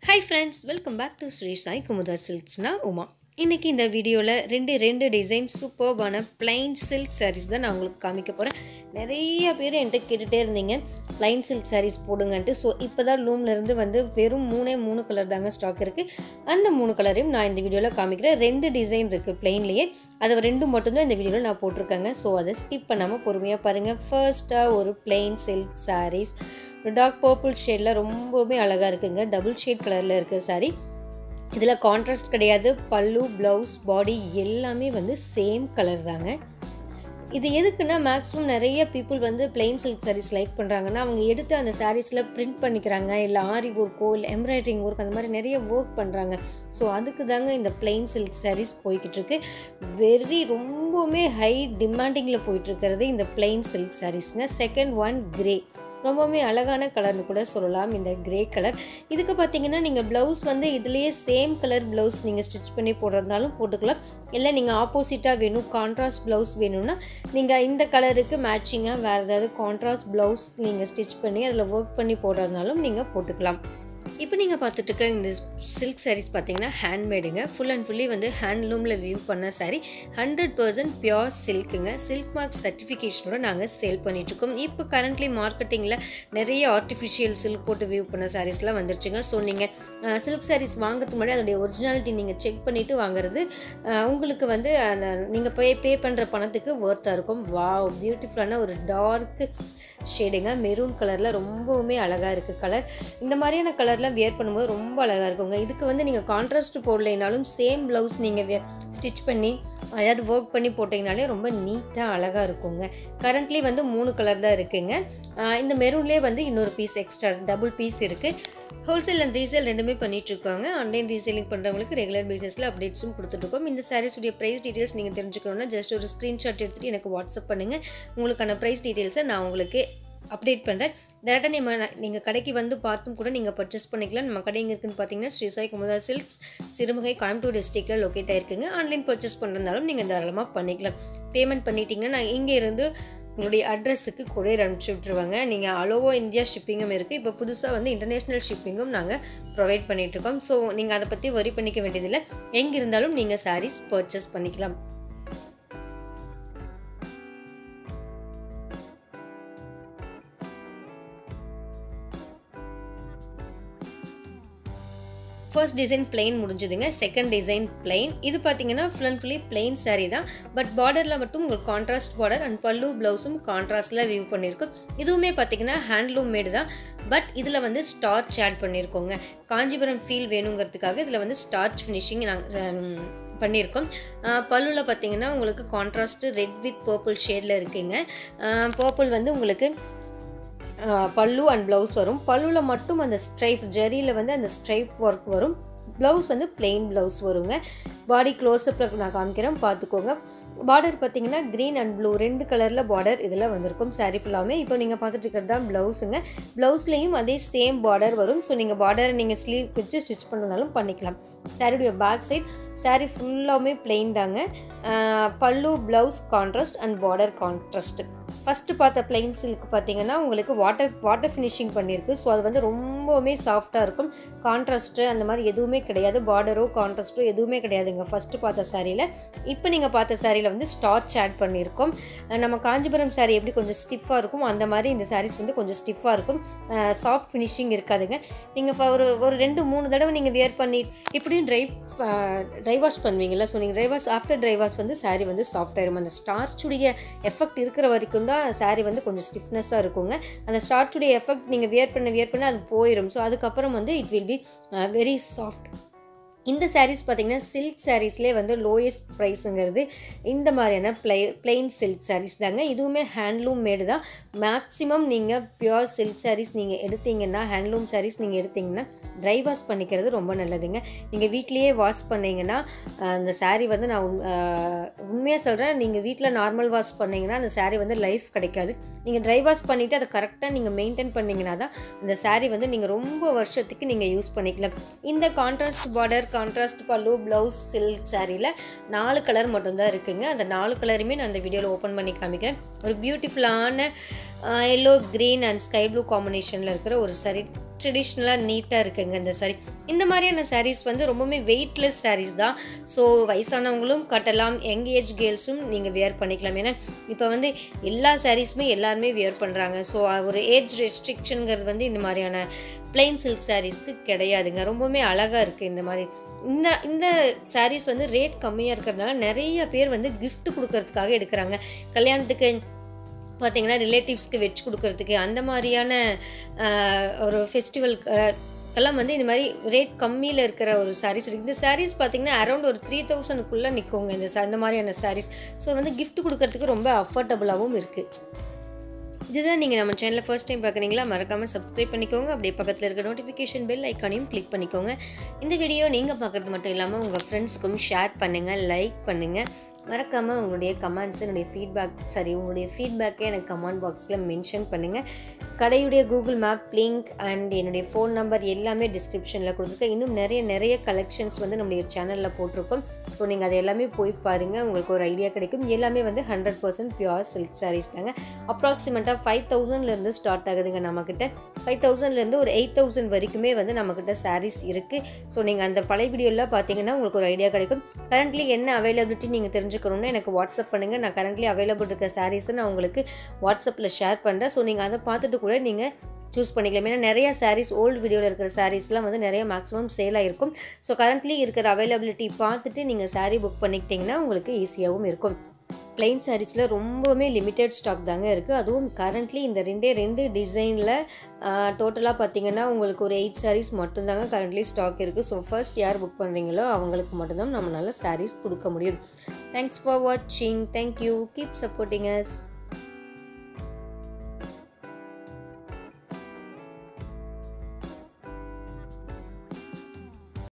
hi friends welcome back to Sri Sai Kumudha சில்க்ஸ்னா உமா இன்றைக்கி இந்த வீடியோவில் ரெண்டு ரெண்டு டிசைன் சூப்பர்பான பிளைன் சில்க் sarees தான் நான் உங்களுக்கு காமிக்க போகிறேன் நிறைய பேர் என்கிட்ட கேட்டுகிட்டே இருந்தீங்க பிளைன் சில்க் sarees போடுங்கன்ட்டு ஸோ இப்போ தான் லூம்லேருந்து வந்து வெறும் மூணே மூணு கலர் தாங்க ஸ்டாக் இருக்குது அந்த மூணு கலரையும் நான் இந்த வீடியோவில் காமிக்கிறேன் ரெண்டு டிசைன் இருக்குது பிளைன்லேயே அதை ரெண்டு மட்டும்தான் இந்த வீடியோவில் நான் போட்டிருக்கேங்க ஸோ அதை ஸ்கிப் பண்ணாமல் பொறுமையாக பாருங்கள் ஃபர்ஸ்ட்டாக ஒரு பிளைன் சில்க் sarees ஒரு டார்க் பர்பிள் ஷேடில் ரொம்பவுமே அழகாக இருக்குங்க டபுள் ஷேட் கலரில் இருக்குது saree இதில் கான்ட்ராஸ்ட் கிடையாது பல்லு ப்ளவுஸ் பாடி எல்லாமே வந்து சேம் கலர் தாங்க இது எதுக்குன்னா மேக்ஸிமம் நிறைய பீப்புள் வந்து பிளெயின் சில்க் sarees லைக் பண்ணுறாங்கன்னா அவங்க எடுத்து அந்த சாரீஸில் பிரிண்ட் பண்ணிக்கிறாங்க இல்லை ஆரி ஒர்க்கோ இல்லை எம்ப்ராய்டரிங் ஒர்க் அந்த மாதிரி நிறைய ஒர்க் பண்ணுறாங்க ஸோ அதுக்கு தாங்க இந்த பிளெயின் சில்க் sarees போய்கிட்டு இருக்கு வெரி ரொம்பவுமே ஹை டிமாண்டிங்கில் போயிட்டு இருக்கிறது இந்த பிளெயின் சில்க் சாரீஸ்ங்க செகண்ட் ஒன் கிரே ரொம்பவுமே அழகான கலர்னு கூட சொல்லலாம் இந்த கிரே கலர் இதுக்கு பார்த்தீங்கன்னா நீங்கள் ப்ளவுஸ் வந்து இதுலேயே சேம் கலர் ப்ளவுஸ் நீங்கள் ஸ்டிச் பண்ணி போடுறதுனாலும் போட்டுக்கலாம் இல்லை நீங்கள் ஆப்போசிட்டாக வேணும் கான்ட்ராஸ்ட் ப்ளவுஸ் வேணும்னா நீங்கள் இந்த கலருக்கு மேட்சிங்காக வேறு ஏதாவது கான்ட்ராஸ்ட் ப்ளவுஸ் நீங்கள் ஸ்டிச் பண்ணி அதில் ஒர்க் பண்ணி போடுறதுனாலும் நீங்கள் போட்டுக்கலாம் இப்போ நீங்கள் பார்த்துட்டு இருக்க இந்த சில்க் sarees பார்த்தீங்கன்னா ஹேண்ட்மேடுங்க ஃபுல் அண்ட் ஃபுல்லி வந்து ஹேண்ட்லூமில் வியூ பண்ண saree ஹண்ட்ரட் பர்சன்ட் பியோர் சில்க்குங்க சில்க் மார்க் சர்டிஃபிகேஷனோட நாங்கள் சேல் பண்ணிகிட்ருக்கோம் இப்போ கரண்ட்லி மார்க்கெட்டிங்கில் நிறைய ஆர்டிஃபிஷியல் சில்க் போட்டு வியூ பண்ண சாரீஸ்லாம் வந்துருச்சுங்க ஸோ நீங்கள் சில்க் sarees வாங்குறதுக்கு முன்னாடி அதோடைய ஒரிஜினாலிட்டி நீங்கள் செக் பண்ணிவிட்டு வாங்குறது அஹ், உங்களுக்கு வந்து அந்த நீங்கள் பே பே பண்ணுற பணத்துக்கு ஒர்த்தாக இருக்கும் வா பியூட்டிஃபுல்லான ஒரு டார்க்கு ஷேடுங்க மெரூன் கலரில் ரொம்பவுமே அழகாக இருக்குது கலர் இந்த மாதிரியான கலர்லாம் வியர் பண்ணும்போது ரொம்ப அழகாக இருக்குங்க இதுக்கு வந்து நீங்கள் கான்ட்ராஸ்ட் போடலைனாலும் சேம் ப்ளவுஸ் நீங்கள் ஸ்டிச் பண்ணி அதாவது ஒர்க் பண்ணி போட்டிங்கனாலே ரொம்ப நீட்டாக அழகாக இருக்குங்க கரண்ட்லி வந்து மூணு கலர் தான் இருக்குங்க ஆஹ் இந்த மெரூன்லேயே வந்து இன்னொரு பீஸ் எக்ஸ்ட்ரா டபுள் பீஸ் இருக்குது ஹோல்சேல் அண்ட் ரீசேல் ரெண்டுமே பண்ணிட்டு இருக்காங்க ஆன்லைன் ரீசேலிங் பண்ணுறவங்களுக்கு ரெகுலர் பேசிஸில் அப்டேட்ஸும் கொடுத்துட்ருக்கோம் இந்த சாரீஸுடைய ப்ரைஸ் டீட்டெயில்ஸ் நீங்கள் தெரிஞ்சுக்கணுன்னா ஜஸ்ட் ஒரு ஸ்க்ரீன்ஷாட் எடுத்துகிட்டு எனக்கு வாட்ஸ்அப் பண்ணுங்கள் உங்களுக்கான ப்ரைஸ் டீட்டெயில்ஸை நான் உங்களுக்கு அப்டேட் பண்ணுறேன் டேரெக்டாக நம்ம நீங்கள் கடைக்கு வந்து பார்த்தும் கூட நீங்கள் பர்ச்சேஸ் பண்ணிக்கலாம் நம்ம கடை எங்கே இருக்குன்னு பார்த்தீங்கன்னா ஸ்ரீ சாய் குமுதா சில்க்ஸ் சிறுமுகை கோயம்புத்தூர் டிஸ்ட்ரிக்டில் லொக்கேட் ஆயிருக்குங்க ஆன்லைன் பர்ச்சேஸ் பண்ணுறதாலும் நீங்கள் தாராளமாக பண்ணிக்கலாம் பேமெண்ட் பண்ணிட்டீங்கன்னா நான் இங்கே இருந்து உங்களுடைய அட்ரஸுக்கு கொரியர் அனுப்பிச்சி விட்ருவாங்க நீங்கள் அலோவோ இந்தியா ஷிப்பிங்கும் இருக்குது இப்போ புதுசாக வந்து இன்டர்நேஷ்னல் ஷிப்பிங்கும் நாங்கள் ப்ரொவைட் பண்ணிகிட்ருக்கோம் ஸோ நீங்கள் அதை பற்றி வரி பண்ணிக்க வேண்டியதில்லை எங்கே இருந்தாலும் நீங்கள் சாரீஸ் பர்ச்சேஸ் பண்ணிக்கலாம் ஃபர்ஸ்ட் டிசைன் பிளெயின் முடிஞ்சதுங்க செகண்ட் டிசைன் பிளெயின் இது பார்த்தீங்கன்னா full and fully plain saree தான் பட் பார்டரில் மட்டும் உங்களுக்கு கான்ட்ராஸ்ட் பார்டர் அண்ட் பல்லு ப்ளவுஸும் கான்ட்ராஸ்டில் வியூ பண்ணியிருக்கோம் இதுவுமே பார்த்தீங்கன்னா ஹேண்ட்லூம் மேடு தான் பட் இதில் வந்து ஸ்டார்ச் ஆட் பண்ணியிருக்கோங்க காஞ்சிபுரம் ஃபீல் வேணுங்கிறதுக்காக இதில் வந்து ஸ்டார்ச் ஃபினிஷிங் நாங்கள் பண்ணியிருக்கோம் பல்லுவில் பார்த்தீங்கன்னா உங்களுக்கு கான்ட்ராஸ்ட்டு ரெட் வித் பர்பிள் ஷேடில் இருக்குங்க பர்பிள் வந்து உங்களுக்கு ஆஹ் பல்லு அண்ட் ப்ளவுஸ் வரும் பல்லுவில் மட்டும் அந்த ஸ்ட்ரைப் ஜரியில் வந்து அந்த ஸ்ட்ரைப் ஒர்க் வரும் ப்ளவுஸ் வந்து plain ப்ளவுஸ் வருங்க பாடி க்ளோஸ்அப்பில் நான் காமிக்கிறேன் பார்த்துக்கோங்க பார்டர் பார்த்தீங்கன்னா க்ரீன் அண்ட் ப்ளூ ரெண்டு கலரில் பார்டர் இதில் வந்திருக்கும் saree ஃபுல்லாமே இப்போ நீங்கள் பார்த்துட்டு இருக்கிறது தான் ப்ளவுஸுங்க ப்ளவுஸ்லேயும் அதே சேம் பார்டர் வரும் ஸோ நீங்கள் பார்டரை நீங்கள் ஸ்லீவ் வச்சு ஸ்டிச் பண்ணுறதுனாலும் பண்ணிக்கலாம் சாரியுடைய பேக் சைட் saree ஃபுல்லாமே plain தாங்க ஆஹ் pallu blouse contrast and border contrast first பார்த்த பிளைன் சில்க் பார்த்தீங்கன்னா உங்களுக்கு வாட்டர் வாட்டர் ஃபினிஷிங் பண்ணியிருக்கு ஸோ அது வந்து ரொம்பவுமே சாஃப்டாக இருக்கும் கான்ட்ராஸ்ட்டு அந்த மாதிரி எதுவுமே கிடையாது பார்டரோ கான்ட்ராஸ்ட்டோ எதுவுமே கிடையாதுங்க ஃபஸ்ட்டு பார்த்த சாரியில் இப்போ நீங்கள் பார்த்த சாரியில் வந்து ஸ்டார்ச் ஆட் பண்ணியிருக்கோம் அஹ் நம்ம காஞ்சிபுரம் saree எப்படி கொஞ்சம் ஸ்டிஃபாக இருக்கும் அந்த மாதிரி இந்த sarees வந்து கொஞ்சம் ஸ்டிஃபாக இருக்கும் சாஃப்ட் ஃபினிஷிங் இருக்காதுங்க நீங்கள் ஒரு ஒரு ரெண்டு மூணு தடவை நீங்கள் வியர் பண்ணி இப்படியும் ட்ரை ட்ரை வாஷ் பண்ணுவீங்கல்ல ஸோ நீங்கள் dry wash after dry wash வந்து saree வந்து சாஃப்ட் ஆயிரும் அந்த ஸ்டார்ச்சுடைய எஃபெக்ட் இருக்கிற வரைக்கும் தான் saree வந்து கொஞ்சம் ஸ்டிஃப்னஸாக இருக்குங்க அந்த ஸ்டார்ச்சுடைய எஃபெக்ட் நீங்கள் வியர் பண்ண வியர் பண்ண அது போயிடும் ஸோ அதுக்கப்புறம் வந்து it will be very soft இந்த sarees பார்த்தீங்கன்னா சில்க் சாரீஸ்லேயே வந்து லோயஸ்ட் ப்ரைஸுங்கிறது இந்த மாதிரியான ப்ளை பிளெயின் சில்க் sarees தாங்க இதுவுமே ஹேண்ட்லூம் மேடு தான் மேக்ஸிமம் நீங்கள் பியோர் சில்க் sarees நீங்கள் எடுத்தீங்கன்னா ஹேண்ட்லூம் sarees நீங்கள் எடுத்தீங்கன்னா ட்ரை வாஷ் பண்ணிக்கிறது ரொம்ப நல்லதுங்க நீங்கள் வீட்லேயே வாஷ் பண்ணீங்கன்னா அஹ், அந்த saree வந்து நான் உண்- அஹ், உண்மையாக சொல்கிறேன் நீங்கள் வீட்டில் நார்மல் வாஷ் பண்ணீங்கன்னா அந்த saree வந்து லைஃப் கிடைக்காது நீங்கள் ட்ரை வாஷ் பண்ணிவிட்டு அதை கரெக்டாக நீங்கள் மெயின்டைன் பண்ணிங்கன்னா தான் அந்த saree வந்து நீங்கள் ரொம்ப வருஷத்துக்கு நீங்கள் யூஸ் பண்ணிக்கலாம் இந்த contrast border contrast pallu blouse silk சாரியில் நாலு கலர் மட்டும்தான் இருக்குங்க அந்த நாலு கலருமே நான் அந்த வீடியோவில் ஓப்பன் பண்ணி காமிக்கிறேன் ஒரு பியூட்டிஃபுல்லான yellow green and sky blue காம்பினேஷனில் இருக்கிற ஒரு சரி ட்ரெடிஷ்னலாக நீட்டாக இருக்குங்க இந்த saree இந்த மாதிரியான sarees வந்து ரொம்பவுமே வெயிட்லெஸ் sarees தான் ஸோ வயசானவங்களும் கட்டலாம் யங் ஏஜ் கேர்ள்ஸும் நீங்கள் வியர் பண்ணிக்கலாம் ஏன்னா இப்போ வந்து எல்லா சாரீஸுமே எல்லாருமே வியர் பண்ணுறாங்க ஸோ ஒரு ஏஜ் ரெஸ்ட்ரிக்ஷனுங்கிறது வந்து இந்த மாதிரியான பிளெயின் சில்க் சாரீஸ்க்கு கிடையாதுங்க ரொம்பவுமே அழகாக இருக்குது இந்த மாதிரி இந்த இந்த sarees வந்து ரேட் கம்மியாக இருக்கிறதுனால நிறைய பேர் வந்து gift கொடுக்கறதுக்காக எடுக்கிறாங்க கல்யாணத்துக்கு பார்த்தீங்கன்னா ரிலேட்டிவ்ஸ்க்கு வச்சு கொடுக்கறதுக்கு அந்த மாதிரியான ஆஹ், ஒரு ஃபெஸ்டிவல்க்கெல்லாம் வந்து இந்த மாதிரி ரேட் கம்மியில் இருக்கிற ஒரு sarees இருக்குது இந்த sarees பார்த்தீங்கன்னா அரௌண்ட் ஒரு த்ரீ தௌசண்ட்குள்ளே நிற்குங்க இந்த sa- இந்த மாதிரியான sarees ஸோ வந்து gift கொடுக்கறதுக்கு ரொம்ப அஃபோர்டபுளாகவும் இருக்குது இதுதான் நீங்கள் நம்ம சேனலை ஃபர்ஸ்ட் டைம் பார்க்குறீங்களா மறக்காமல் சப்ஸ்கிரைப் பண்ணிக்கோங்க அப்படியே பக்கத்தில் இருக்க நோட்டிஃபிகேஷன் பெல் ஐக்கானையும் கிளிக் பண்ணிக்கோங்க இந்த வீடியோ நீங்கள் பார்க்குறது மட்டும் இல்லாமல் உங்கள் ஃப்ரெண்ட்ஸ்க்கும் ஷேர் பண்ணுங்கள் லைக் பண்ணுங்கள் மறக்காமல் உங்களுடைய கமெண்ட்ஸ் என்னுடைய ஃபீட்பேக் சரி உங்களுடைய ஃபீட்பேக்கை எனக்கு கமெண்ட் பாக்ஸில் மென்ஷன் பண்ணுங்கள் கடையுடைய கூகுள் மேப் லிங்க் அண்ட் என்னுடைய ஃபோன் நம்பர் எல்லாமே டிஸ்கிரிப்ஷனில் கொடுத்துருக்கேன் இன்னும் நிறைய நிறைய கலெக்ஷன்ஸ் வந்து நம்முடைய சேனலில் போட்டிருக்கோம் ஸோ நீங்கள் அதை எல்லாமே போய் பாருங்கள் உங்களுக்கு ஒரு ஐடியா கிடைக்கும் எல்லாமே வந்து hundred percent pure silk sarees தாங்க அப்ராக்சிமேட்டாக ஃபைவ் தௌசண்ட்லேருந்து ஸ்டார்ட் ஆகுதுங்க நம்மக்கிட்ட ஃபைவ் தௌசண்ட்லேருந்து ஒரு எயிட் தௌசண்ட் வரைக்குமே வந்து நம்மக்கிட்ட சாரீஸ் இருக்குது ஸோ நீங்கள் அந்த பழைய வீடியோலாம் பார்த்தீங்கன்னா உங்களுக்கு ஒரு ஐடியா கிடைக்கும் கரண்ட்லி என்ன அவைலபிலிட்டி நீங்கள் தெரிஞ்சுக்கணும்னா எனக்கு வாட்ஸ்அப் பண்ணுங்கள் நான் கரண்ட்லி அவைலபிள் இருக்க சாரீஸை நான் உங்களுக்கு வாட்ஸ்அப்பில் ஷேர் பண்ணுறேன் ஸோ நீங்கள் அதை பார்த்துட்டு கூட நீங்கள் சூஸ் பண்ணிக்கலாம் ஏன்னா நிறைய சாரீஸ் ஓல்டு வீடியோவில் இருக்கிற சாரீஸ்லாம் வந்து நிறைய மேக்ஸிமம் சேல் ஆகிருக்கும் ஸோ கரண்ட்லி இருக்கிற அவைலபிலிட்டி பார்த்துட்டு நீங்கள் saree புக் பண்ணிக்கிட்டிங்கன்னா உங்களுக்கு ஈஸியாகவும் இருக்கும் பிளெயின் சாரீஸில் ரொம்பவுமே லிமிட்டட் ஸ்டாக் தாங்க இருக்குது அதுவும் கரண்ட்லி இந்த ரெண்டே ரெண்டு டிசைனில் டோட்டலாக பார்த்தீங்கன்னா உங்களுக்கு ஒரு எயிட் சாரீஸ் மட்டும்தாங்க கரண்ட்லி ஸ்டாக் இருக்குது ஸோ ஃபர்ஸ்ட் யார் புக் பண்ணுறீங்களோ அவங்களுக்கு மட்டும்தான் நம்மளால் சாரீஸ் கொடுக்க முடியும் தேங்க்ஸ் ஃபார் வாட்சிங் தேங்க்யூ கீப் சப்போர்ட்டிங் அஸ்